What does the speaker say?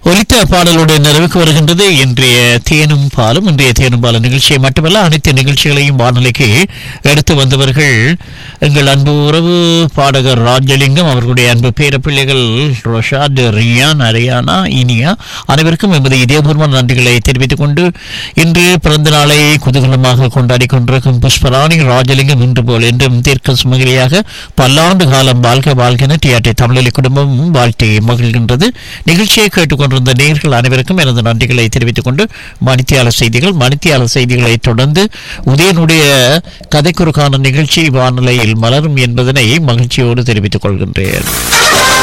ஒலித்த பாடலுடைய நிறைவுக்கு வருகின்றது இன்றைய தேனும் பாலும் இன்றைய தேனும் பாலும் நிகழ்ச்சியை மட்டுமல்ல அனைத்து நிகழ்ச்சிகளையும் வானொலிக்கு எடுத்து வந்தவர்கள் எங்கள் அன்பு உறவு பாடகர் ராஜலிங்கம் அவர்களுடைய அன்பு பேரப்பிள்ளைகள் ரோஷாத் ரியான் அரியானா இனியா அனைவருக்கும் எமது இதயபூர்வமான நன்றிகளை தெரிவித்துக் கொண்டு இன்று பிறந்த நாளை குதூகலமாக கொண்டாடி கொண்டிருக்கும் புஷ்பராணி ராஜலிங்கம் இன்று போல் என்றும் தீர்க்க சுமகிரியாக பல்லாண்டு காலம் வாழ்க வாழ்கென டிஆர்டி தமிழொலி குடும்பம் வாழ்த்தி மகிழ்கின்றது நிகழ்ச்சியை கேட்டுக்கொண்டிருந்த நேர்கள் அனைவருக்கும் எனது நன்றிகளை தெரிவித்துக் கொண்டு மணித்தியாளர் செய்திகள் மணித்தியாளர் செய்திகளை தொடர்ந்து உதயனுடைய கதைக்குறுக்கான நிகழ்ச்சி வானிலையில் மலரும் என்பதனை மகிழ்ச்சியோடு தெரிவித்துக் கொள்கின்றேன்